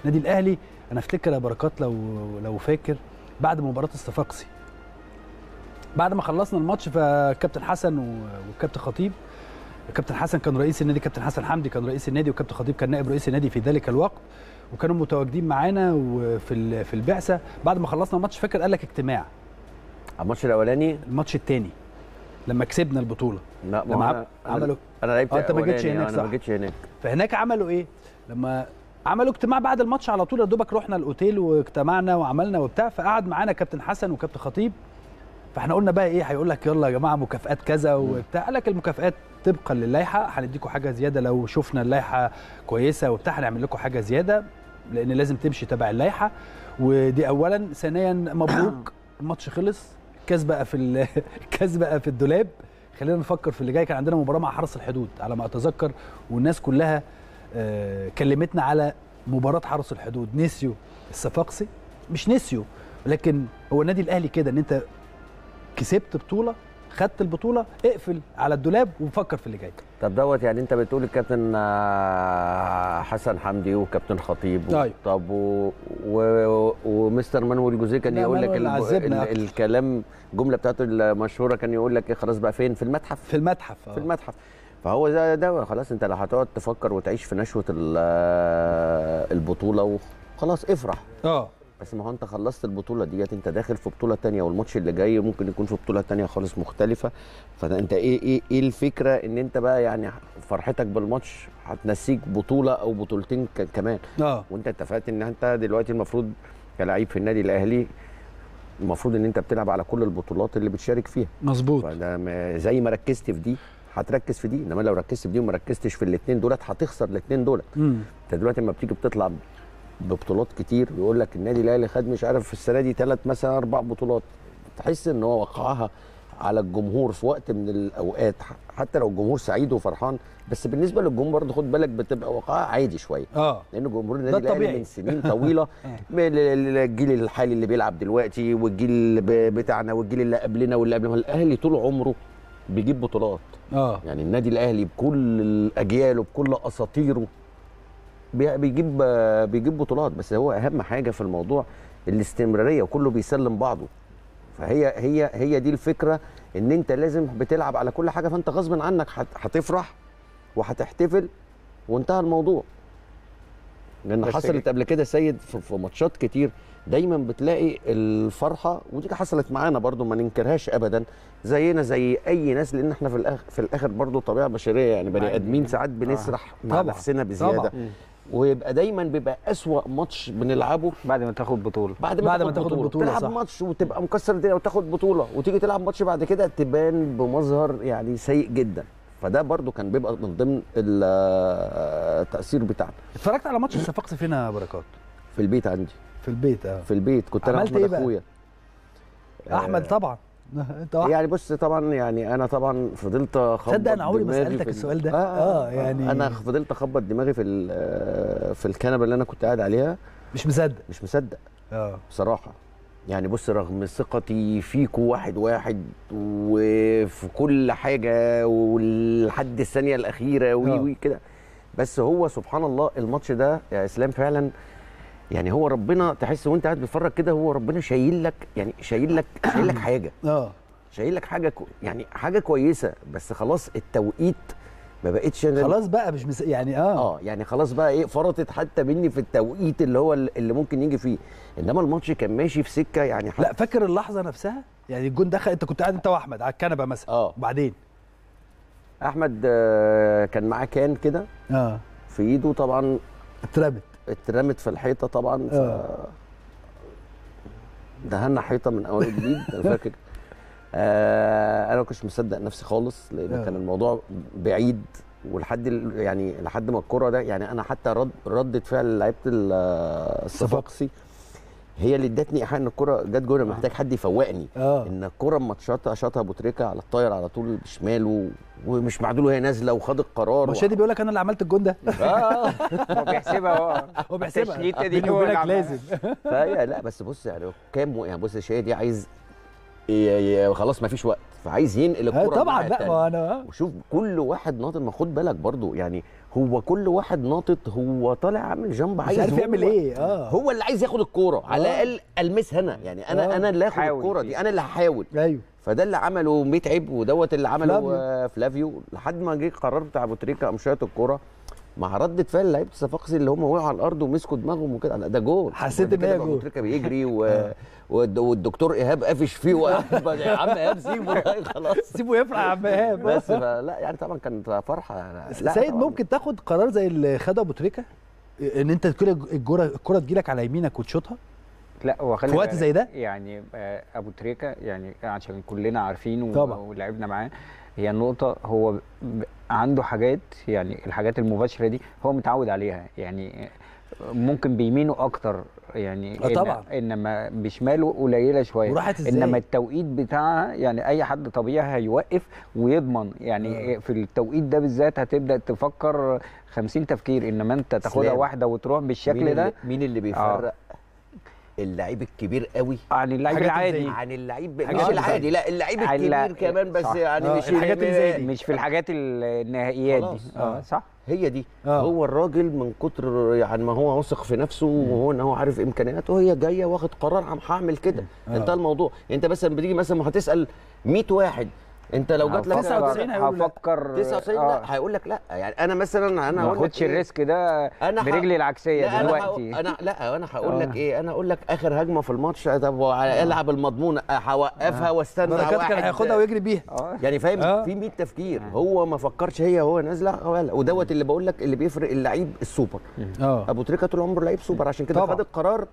النادي الاهلي انا افتكر يا بركات لو لو فاكر بعد مباراه الصفاقسي بعد ما خلصنا الماتش فكابتن حسن و- والكابتن خطيب كابتن حسن كان رئيس النادي كابتن حسن حمدي كان رئيس النادي وكابتن خطيب كان نائب رئيس النادي في ذلك الوقت وكانوا متواجدين معانا وفي ال- في البعثه بعد ما خلصنا الماتش فاكر قال لك اجتماع الماتش الاولاني الماتش الثاني لما كسبنا البطوله لا ما لما أنا عم- عملوا انا لعبت آه، أنت ما جيتش أولاني، هناك، انا صح؟ ما جيتش هناك فهناك عملوا ايه لما عملوا اجتماع بعد الماتش على طول يا دوبك رحنا الاوتيل واجتمعنا وعملنا وبتاع فقعد معانا كابتن حسن وكابتن خطيب فاحنا قلنا بقى ايه هيقول لك يلا يا جماعه مكافئات كذا وبتاع قال لك المكافئات طبقا للائحه هنديكم حاجه زياده لو شفنا اللائحه كويسه وبتاع هنعمل لكم حاجه زياده لان لازم تمشي تبع اللائحه ودي اولا ثانيا مبروك الماتش خلص الكاس بقى في ال- الكاس بقى في الدولاب خلينا نفكر في اللي جاي كان عندنا مباراه مع حرس الحدود على ما اتذكر والناس كلها آه، كلمتنا على مباراه حرس الحدود نسيوا الصفاقسي مش نسيوا لكن هو النادي الاهلي كده ان انت كسبت بطوله خدت البطوله اقفل على الدولاب وفكر في اللي جاي طب دوت يعني انت بتقول الكابتن آه، حسن حمدي وكابتن خطيب و- أيوة. طب و... و... ومستر مانويل جوزيه كان لا، يقول لك مانويل الب... عذبنا ال... أكتر. الكلام الجمله بتاعته المشهوره كان يقول لك ايه خلاص بقى فين في المتحف في المتحف في المتحف فهو ده ده خلاص انت لو هتقعد تفكر وتعيش في نشوه ال- آه، البطوله وخلاص افرح اه بس ما هو انت خلصت البطوله ديت انت داخل في بطوله تانية والماتش اللي جاي ممكن يكون في بطوله تانية خالص مختلفه فانت ايه ايه ايه الفكره ان انت بقى يعني فرحتك بالماتش هتنسيك بطوله او بطولتين ك- كمان اه وانت اتفقت ان انت دلوقتي المفروض كلاعب في النادي الاهلي المفروض ان انت بتلعب على كل البطولات اللي بتشارك فيها مظبوط فده ما- زي ما ركزت في دي هتركز في دي انما لو ركزت في دي وما ركزتش في الاثنين دولت هتخسر الاثنين دولت امم انت دلوقتي لما بتيجي بتطلع ببطولات كتير يقول لك النادي الاهلي خد مش عارف في السنه دي ثلاث مثلا اربع بطولات تحس ان هو وقعها على الجمهور في وقت من الاوقات ح- حتى لو الجمهور سعيد وفرحان بس بالنسبه للجمهور برضه خد بالك بتبقى وقعها عادي شويه اه لان جمهور ده النادي الاهلي الطبيعي. من سنين طويله من ال- ال- الجيل الحالي اللي بيلعب دلوقتي والجيل اللي ب- بتاعنا والجيل اللي قبلنا واللي قبلنا الاهلي طول عمره بيجيب بطولات اه يعني النادي الاهلي بكل الاجيال وبكل اساطيره بي- بيجيب بيجيب بطولات بس هو اهم حاجه في الموضوع الاستمراريه وكله بيسلم بعضه فهي هي هي دي الفكره ان انت لازم بتلعب على كل حاجه فانت غصب عنك هت- هتفرح وهتحتفل وانتهى الموضوع لان بس حصلت قبل كده سيد في في ماتشات كتير دايما بتلاقي الفرحه ودي حصلت معانا برضو ما ننكرهاش ابدا زينا زي اي ناس لان احنا في الاخر في الاخر برضو طبيعه بشريه يعني بني عادي. ادمين ساعات بنسرح مع طبعاً. نفسنا بزياده طبعاً. ويبقى دايما بيبقى اسوا ماتش بنلعبه بعد ما تاخد بطوله بعد ما, بعد ما تاخد تاخد بطوله, البطولة، تلعب صح. ماتش وتبقى مكسر الدنيا وتاخد بطوله وتيجي تلعب ماتش بعد كده تبان بمظهر يعني سيء جدا فده برضو كان بيبقى من ضمن ال- التاثير بتاعنا اتفرجت على ماتش الصفاقسي فين يا بركات في البيت عندي في البيت اه في البيت كنت انا عملت احمد إيه بقى؟ اخويا احمد طبعا انت واحد يعني بص طبعا يعني انا طبعا فضلت اخبط تصدق أنا عمري ما دماغي سألتك في ال- السؤال ده؟ آه, آه, آه، يعني- انا فضلت اخبط دماغي في ال- في الكنبه اللي انا كنت قاعد عليها مش مصدق مش مصدق اه بصراحه يعني بص رغم ثقتي فيكوا واحد واحد وفي كل حاجه ولحد الثانيه الاخيره وي آه. وي كده بس هو سبحان الله الماتش ده يا اسلام فعلا يعني هو ربنا تحس وانت قاعد بتتفرج كده هو ربنا شايل لك يعني شايل لك شايل لك حاجه اه شايل لك حاجه كو يعني حاجه كويسه بس خلاص التوقيت ما بقتش أنا- خلاص بقى مش مس... يعني اه, اه يعني خلاص بقى ايه فرطت حتى مني في التوقيت اللي هو اللي ممكن يجي فيه انما الماتش كان ماشي في سكه يعني حتى لا فاكر اللحظه نفسها يعني الجون دخل انت كنت قاعد انت واحمد على الكنبه مثلا اه وبعدين احمد آه، كان معاه كان كده اه في ايده طبعا اترمت اترمت في الحيطه طبعا ف... آه. دهنا حيطه من اول وجديد انا فاكر آه انا ما كنتش مصدق نفسي خالص لان آه. كان الموضوع بعيد ولحد ال- يعني لحد ما الكره ده يعني انا حتى رد ردة فعل لعيبه ال- الصفاقسي هي اللي ادتني ايحاء ان الكره جت جول محتاج حد يفوقني اه ان الكره اما اتشاطها شاطها ابو تريكه على الطاير على طول بشماله ومش معدول وهي نازله وخد القرار ما شادي بيقول لك انا اللي عملت الجون ده اه هو بيحسبها هو هو بيحسبها التشليته دي بيني هو اللي وبينك عملها. لازم فهي لا بس بص يعني كام يعني بص الشيء دي عايز ي- ي- خلاص ما فيش وقت فعايز ينقل آه، الكوره طبعا الناحية لا التانية. ما انا وشوف كل واحد ناطط ما خد بالك برضو يعني هو كل واحد ناطط هو طالع عامل جنب مش عايز عارف هو يعمل ايه اه هو اللي عايز ياخد الكوره على آه. الاقل المسها انا يعني انا آه. انا اللي هاخد حاول الكوره فيه. دي انا اللي هحاول ايوه فده اللي عمله متعب ودوت اللي عمله فلافيو. فلافيو, فلافيو لحد ما جه القرار بتاع ابو تريكه قام شايط الكوره مع ردة فعل لعيبه الصفاقسي اللي هم وقعوا على الارض ومسكوا دماغهم وكده لا، ده جول حسيت وبعد إن هي كده بقى ابو جول. تريكه بيجري و... والد- والدكتور ايهاب قافش فيه وقاعد بقى، يا عم ايهاب سيبه خلاص سيبه يفرح يا عم ايهاب بس فلا يعني طبعا كانت فرحه لا سيد طبعاً. ممكن تاخد قرار زي اللي خده ابو تريكه ان انت كل الجوره الكره تجيلك على يمينك وتشوطها لا هو خلي في وقت بالك زي ده؟ يعني آه، ابو تريكه يعني عشان كلنا عارفين و- طبعا. ولعبنا معاه هي النقطه هو ب- عنده حاجات يعني الحاجات المباشره دي هو متعود عليها يعني ممكن بيمينه اكتر يعني آه إن- طبعا. انما بشماله قليله شويه وراحت ازاي؟ انما التوقيت بتاعها يعني اي حد طبيعي هيوقف ويضمن يعني آه. في التوقيت ده بالذات هتبدا تفكر 50 تفكير انما انت تاخدها إسلام. واحده وتروح مين بالشكل ده اللي مين اللي بيفرق اللعيب الكبير قوي عن اللعيب حاجات العادي زي- عن اللعيب حاجات مش زي- العادي لا اللعيب على- الكبير كمان بس صح. يعني آه، مش الحاجات اللي زي دي. مش في الحاجات النهائيات دي خلاص. اه صح هي دي آه. هو الراجل من كتر يعني ما هو واثق في نفسه وهو ان هو عارف امكانياته هي جايه واخد قرار عم هعمل كده آه. انتهى الموضوع انت مثلا بتيجي مثلا ما هتسال 100 واحد انت لو جات لك 99 هيقولوا لا. هفكر 99 آه. لا هيقول لك لا يعني انا مثلا انا ما هقول لك اخدش إيه؟ الريسك ده أنا ح- برجلي العكسيه لا انا دلوقتي هقول انا لا انا هقول آه. لك ايه انا اقول لك اخر هجمه في الماتش طب العب المضمون هوقفها واستنى بركات واحد كان هياخدها ويجري بيها اه يعني فاهم آه. في 100 تفكير هو ما فكرش هي هو نازله ولا ودوت اللي بقول لك اللي بيفرق اللعيب السوبر اه ابو تريكه طول عمره لعيب سوبر عشان كده طبعا. خد القرار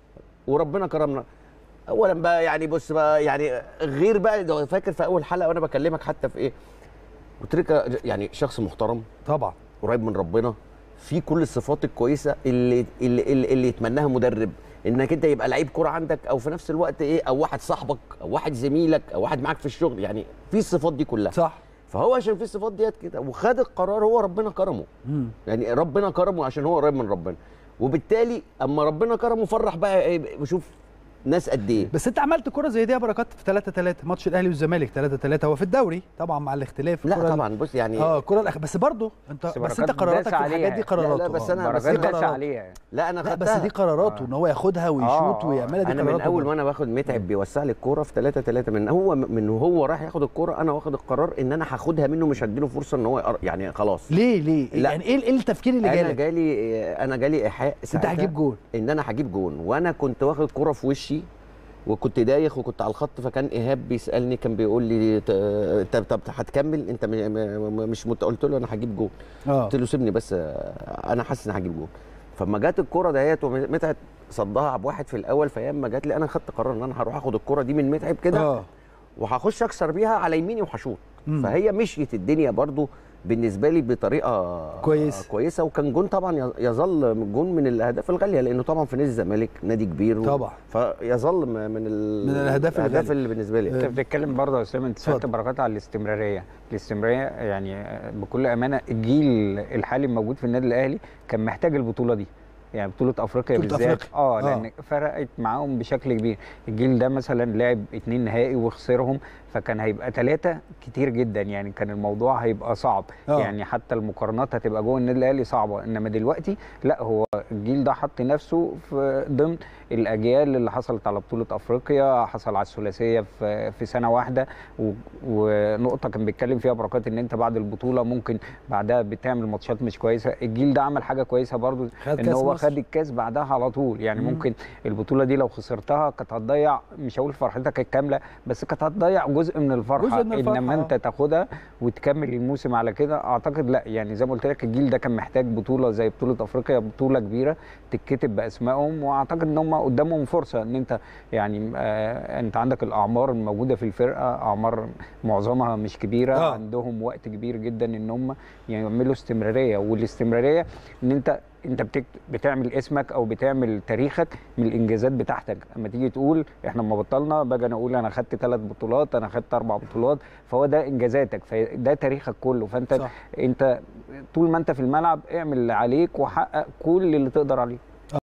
وربنا كرمنا اولا بقى يعني بص بقى يعني غير بقى ده فاكر في اول حلقه وانا بكلمك حتى في ايه ابو تريكه يعني شخص محترم طبعا قريب من ربنا في كل الصفات الكويسه اللي اللي اللي, اللي يتمناها مدرب انك انت يبقى لعيب كوره عندك او في نفس الوقت ايه او واحد صاحبك او واحد زميلك او واحد معاك في الشغل يعني في الصفات دي كلها صح فهو عشان في الصفات ديت كده وخد القرار هو ربنا كرمه مم. يعني ربنا كرمه عشان هو قريب من ربنا وبالتالي اما ربنا كرمه فرح بقى ايه بشوف ناس قد ايه بس انت عملت كره زي دي يا بركات في 3 3 ماتش الاهلي والزمالك 3 3 هو في الدوري طبعا مع الاختلاف لا الكرة طبعا بص يعني اه الكره الأخ... بس برضه انت بس بس بركات انت قراراتك داس في الحاجات عليها. دي قراراته لا، لا، بس آه. أنا- بس بركات أنا داس قراراته. عليها لا انا لا خدتها بس دي قراراته ان هو ياخدها ويشوط آه. ويعملها دي انا من قراراته اول برضه. وانا باخد متعب بيوسع لي الكوره في 3 3 من هو من وهو رايح ياخد الكوره انا واخد القرار ان انا هاخدها منه مش هديله فرصه ان هو يقر- يعني خلاص ليه ليه لا. يعني ايه ايه التفكير اللي انا جالك جالي انا جالي ايحاء انت ساعتها هتجيب جول ان انا هجيب جون وانا كنت واخد كرة في وشي وكنت دايخ وكنت على الخط فكان ايهاب بيسالني كان بيقول لي ت- انت طب هتكمل انت م- م- مش مت... قلت له انا هجيب جون اه قلت له سيبني بس آه، انا حاسس ان هجيب جون فلما جت الكرة ديت ومتعب صدها عب واحد في الاول فهي اما جت لي انا خدت قرار ان انا هروح اخد الكرة دي من متعب كده اه وهخش اكسر بيها على يميني وهشوط مم. فهي مشيت الدنيا برضو بالنسبه لي بطريقه كويس. كويسه وكان جون طبعا يظل جون من الاهداف الغاليه لانه طبعا في نادي الزمالك نادي كبير و- طبعا. فيظل م- من ال- من الأهداف الاهداف الغالية. اللي بالنسبه لي انت بتتكلم برضه يا اسلام انت سالت اتفضل. بركات على الاستمراريه الاستمراريه يعني بكل امانه الجيل الحالي الموجود في النادي الاهلي كان محتاج البطوله دي يعني بطولة افريقيا بطولة بالذات أفريقيا. اه آه. لان فرقت معاهم بشكل كبير الجيل ده مثلا لعب اتنين نهائي وخسرهم فكان هيبقى ثلاثة كتير جدا يعني كان الموضوع هيبقى صعب آه. يعني حتى المقارنات هتبقى جوه النادي الاهلي صعبة انما دلوقتي لا هو الجيل ده حط نفسه في ضمن الاجيال اللي حصلت على بطولة افريقيا حصل على الثلاثية في في سنة واحدة و- ونقطة كان بيتكلم فيها بركات ان انت بعد البطولة ممكن بعدها بتعمل ماتشات مش كويسة الجيل ده عمل حاجة كويسة برضو خد ان كأس هو مصر. خد الكاس بعدها على طول يعني مم. ممكن البطوله دي لو خسرتها كانت هتضيع مش هقول فرحتك الكامله بس كانت هتضيع جزء من الفرحه جزء من الفرحة، انما آه. انت تاخدها وتكمل الموسم على كده اعتقد لا يعني زي ما قلت لك الجيل ده كان محتاج بطوله زي بطوله افريقيا بطوله كبيره تتكتب باسمائهم واعتقد ان هم قدامهم فرصه ان انت يعني آه انت عندك الاعمار الموجوده في الفرقه اعمار معظمها مش كبيره آه. آه. عندهم وقت كبير جدا ان هم يعملوا استمراريه والاستمراريه ان انت انت بتكت... بتعمل اسمك او بتعمل تاريخك من الانجازات بتاعتك اما تيجي تقول احنا لما بطلنا باجي انا اقول انا خدت ثلاث بطولات انا خدت اربع بطولات فهو ده انجازاتك فده تاريخك كله فانت صح. انت طول ما انت في الملعب اعمل اللي عليك وحقق كل اللي تقدر عليه